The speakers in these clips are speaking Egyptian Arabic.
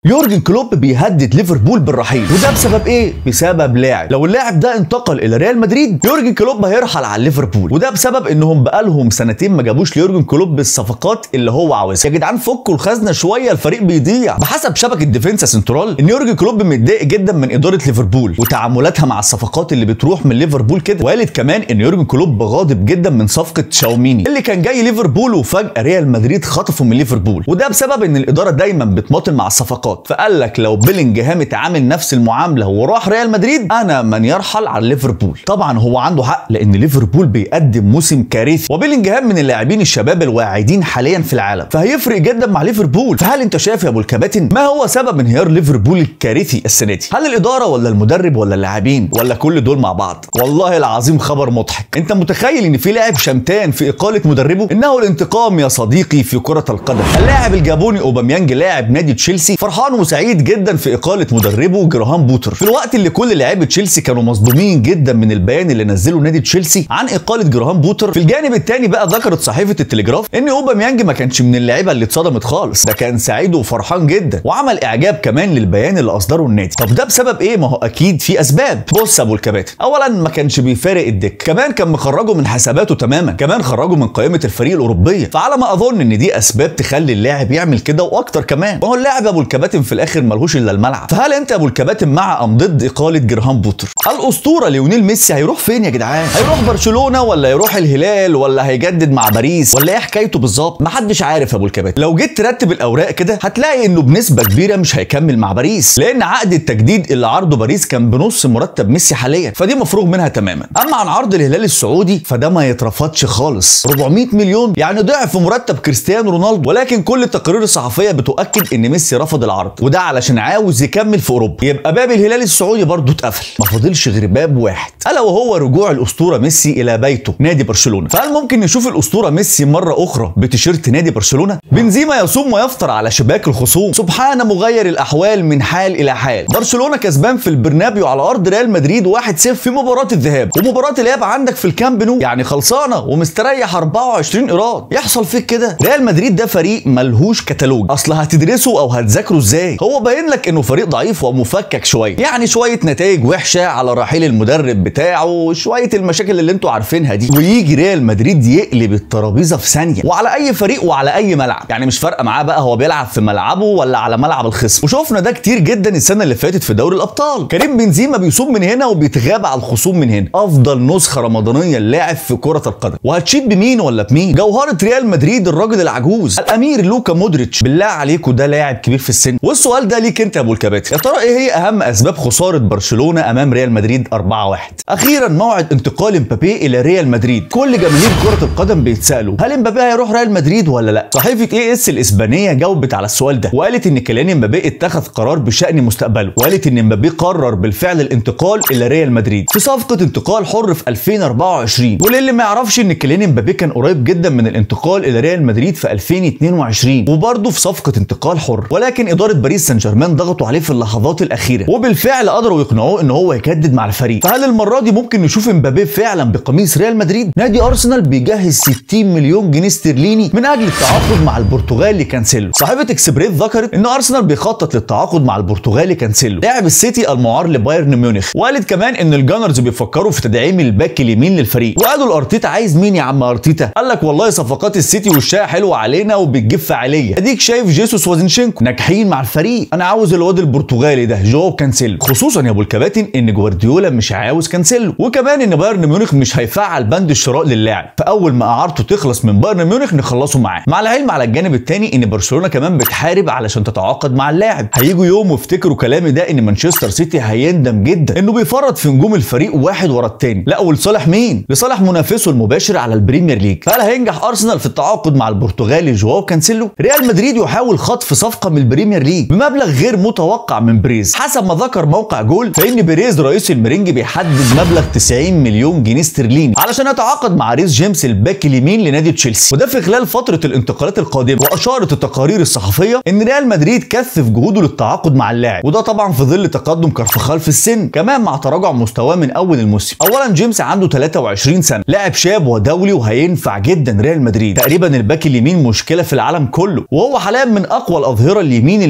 يورجن كلوب بيهدد ليفربول بالرحيل وده بسبب ايه بسبب لاعب لو اللاعب ده انتقل الى ريال مدريد يورجن كلوب هيرحل على ليفربول وده بسبب انهم بقالهم سنتين ما جابوش ليورجن كلوب بالصفقات اللي هو عاوزها يا جدعان فكوا الخزنه شويه الفريق بيضيع بحسب شبكه ديفينسا سنترال ان يورجن كلوب متضايق جدا من اداره ليفربول وتعاملاتها مع الصفقات اللي بتروح من ليفربول كده وقالت كمان ان يورجن كلوب غاضب جدا من صفقه شاوميني اللي كان جاي ليفربول وفجاه ريال مدريد خطفه من ليفربول وده بسبب ان الاداره دايما بتماطل مع الصفقات فقال لك لو بيلينجهام اتعامل نفس المعامله وراح ريال مدريد انا من يرحل عن ليفربول طبعا هو عنده حق لان ليفربول بيقدم موسم كارثي وبيلينجهام من اللاعبين الشباب الواعدين حاليا في العالم فهيفرق جدا مع ليفربول فهل انت شايف يا ابو الكباتن ما هو سبب انهيار ليفربول الكارثي السنه دي هل الاداره ولا المدرب ولا اللاعبين ولا كل دول مع بعض والله العظيم خبر مضحك انت متخيل ان في لاعب شمتان في اقاله مدربه انه الانتقام يا صديقي في كره القدم اللاعب الجابوني اوباميانج لاعب نادي تشيلسي فرحان وسعيد جدا في اقاله مدربه جراهام بوتر في الوقت اللي كل لاعيبه تشيلسي كانوا مصدومين جدا من البيان اللي نزله نادي تشيلسي عن اقاله جراهام بوتر في الجانب الثاني بقى ذكرت صحيفه التليجراف ان اوباميانج ما كانش من اللعيبه اللي اتصدمت خالص ده كان سعيد وفرحان جدا وعمل اعجاب كمان للبيان اللي اصدره النادي طب ده بسبب ايه ما هو اكيد في اسباب بص يا ابو الكباتن اولا ما كانش بيفارق الدك كمان كان مخرجه من حساباته تماما كمان خرجه من قائمه الفريق الاوروبيه فعلى ما اظن ان دي اسباب تخلي اللاعب يعمل كده واكتر كمان ما هو اللاعب ابو الكباتن في الاخر ملهوش الا الملعب فهل انت يا ابو الكباتن مع ام ضد اقاله جرهام بوتر الاسطوره ليونيل ميسي هيروح فين يا جدعان هيروح برشلونه ولا يروح الهلال ولا هيجدد مع باريس ولا ايه حكايته بالظبط محدش عارف يا ابو الكباتن لو جيت ترتب الاوراق كده هتلاقي انه بنسبه كبيره مش هيكمل مع باريس لان عقد التجديد اللي عرضه باريس كان بنص مرتب ميسي حاليا فدي مفروغ منها تماما اما عن عرض الهلال السعودي فده ما يترفضش خالص 400 مليون يعني ضعف مرتب كريستيانو رونالدو ولكن كل التقارير الصحفيه بتؤكد ان ميسي رفض العرض وده علشان عاوز يكمل في اوروبا يبقى باب الهلال السعودي برضه اتقفل ما فاضلش غير باب واحد الا وهو رجوع الاسطوره ميسي الى بيته نادي برشلونه فهل ممكن نشوف الاسطوره ميسي مره اخرى بتيشيرت نادي برشلونه بنزيما يصوم ويفطر على شباك الخصوم سبحان مغير الاحوال من حال الى حال برشلونه كسبان في البرنابيو على ارض ريال مدريد 1-0 في مباراه الذهاب ومباراه الاياب عندك في الكامب نو يعني خلصانه ومستريح 24 ايراد يحصل فيك كده ريال مدريد ده فريق ملهوش كتالوج اصل هتدرسه او هتذاكره ازاي هو باين لك انه فريق ضعيف ومفكك شويه يعني شويه نتائج وحشه على رحيل المدرب بتاعه وشويه المشاكل اللي انتوا عارفينها دي ويجي ريال مدريد يقلب الترابيزه في ثانيه وعلى اي فريق وعلى اي ملعب يعني مش فارقه معاه بقى هو بيلعب في ملعبه ولا على ملعب الخصم وشفنا ده كتير جدا السنه اللي فاتت في دوري الابطال كريم بنزيما بيصوم من هنا وبيتغاب على الخصوم من هنا افضل نسخه رمضانيه للاعب في كره القدم وهتشيد بمين ولا بمين جوهره ريال مدريد الراجل العجوز الامير لوكا مودريتش بالله عليكم ده لاعب كبير في السن والسؤال ده ليك انت يا ابو الكباتن يا ترى ايه هي اهم اسباب خساره برشلونه امام ريال مدريد 4-1 اخيرا موعد انتقال امبابي الى ريال مدريد كل جماهير كره القدم بيتسالوا هل امبابي هيروح ريال مدريد ولا لا صحيفه اي اس الاسبانيه جاوبت على السؤال ده وقالت ان كيليان امبابي اتخذ قرار بشان مستقبله وقالت ان امبابي قرر بالفعل الانتقال الى ريال مدريد في صفقه انتقال حر في 2024 وللي ما يعرفش ان كيليان امبابي كان قريب جدا من الانتقال الى ريال مدريد في 2022 وبرضه في صفقه انتقال حر ولكن اداره باريس سان جيرمان ضغطوا عليه في اللحظات الاخيره وبالفعل قدروا يقنعوه ان هو يجدد مع الفريق فهل المره دي ممكن نشوف امبابي فعلا بقميص ريال مدريد نادي ارسنال بيجهز 60 مليون جنيه استرليني من اجل التعاقد مع البرتغالي كانسيلو صاحبه اكسبريس ذكرت ان ارسنال بيخطط للتعاقد مع البرتغالي كانسيلو لاعب السيتي المعار لبايرن ميونخ وقالت كمان ان الجانرز بيفكروا في تدعيم الباك اليمين للفريق وقالوا الارتيتا عايز مين يا عم ارتيتا قال لك والله صفقات السيتي وشها حلوه علينا وبتجيب فعاليه اديك شايف جيسوس وزنشينكو ناجحين مع الفريق انا عاوز الواد البرتغالي ده جو كانسيلو خصوصا يا ابو الكباتن ان جوارديولا مش عاوز كانسيلو وكمان ان بايرن ميونخ مش هيفعل بند الشراء للاعب فاول ما اعارته تخلص من بايرن ميونخ نخلصه معاه مع العلم على الجانب الثاني ان برشلونه كمان بتحارب علشان تتعاقد مع اللاعب هيجوا يوم وافتكروا كلامي ده ان مانشستر سيتي هيندم جدا انه بيفرط في نجوم الفريق واحد ورا الثاني لا ولصالح مين لصالح منافسه المباشر على البريمير ليج فهل هينجح ارسنال في التعاقد مع البرتغالي جواو كانسيلو ريال مدريد يحاول خطف صفقه من البريمير ليج بمبلغ غير متوقع من بريز حسب ما ذكر موقع جول فان بيريز رئيس المرنج بيحدد مبلغ 90 مليون جنيه استرليني علشان يتعاقد مع ريس جيمس الباك اليمين لنادي تشيلسي وده في خلال فتره الانتقالات القادمه واشارت التقارير الصحفيه ان ريال مدريد كثف جهوده للتعاقد مع اللاعب وده طبعا في ظل تقدم كارفخال في السن كمان مع تراجع مستواه من اول الموسم اولا جيمس عنده 23 سنه لاعب شاب ودولي وهينفع جدا ريال مدريد تقريبا الباك اليمين مشكله في العالم كله وهو حاليا من اقوى الاظهره اليمين اللي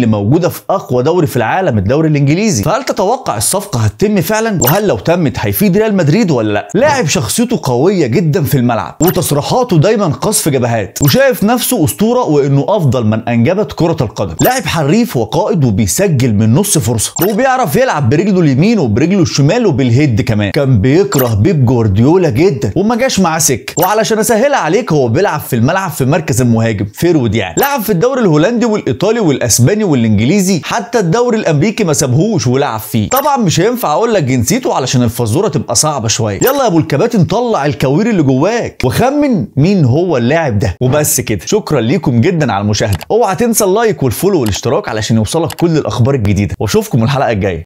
اللي موجوده في اقوى دوري في العالم الدوري الانجليزي فهل تتوقع الصفقه هتتم فعلا وهل لو تمت هيفيد ريال مدريد ولا لا لاعب شخصيته قويه جدا في الملعب وتصريحاته دايما قصف جبهات وشايف نفسه اسطوره وانه افضل من انجبت كره القدم لاعب حريف وقائد وبيسجل من نص فرصه وبيعرف يلعب برجله اليمين وبرجله الشمال وبالهيد كمان كان بيكره بيب جوارديولا جدا وما جاش معاه سكه وعلشان اسهلها عليك هو بيلعب في الملعب في مركز المهاجم فيرود يعني لعب في الدوري الهولندي والايطالي والاسباني والانجليزي حتى الدوري الامريكي ما سابهوش ولعب فيه طبعا مش هينفع اقول لك جنسيته علشان الفزوره تبقى صعبه شويه يلا يا ابو الكباتن طلع الكوير اللي جواك وخمن مين هو اللاعب ده وبس كده شكرا ليكم جدا على المشاهده اوعى تنسى اللايك والفولو والاشتراك علشان يوصلك كل الاخبار الجديده واشوفكم الحلقه الجايه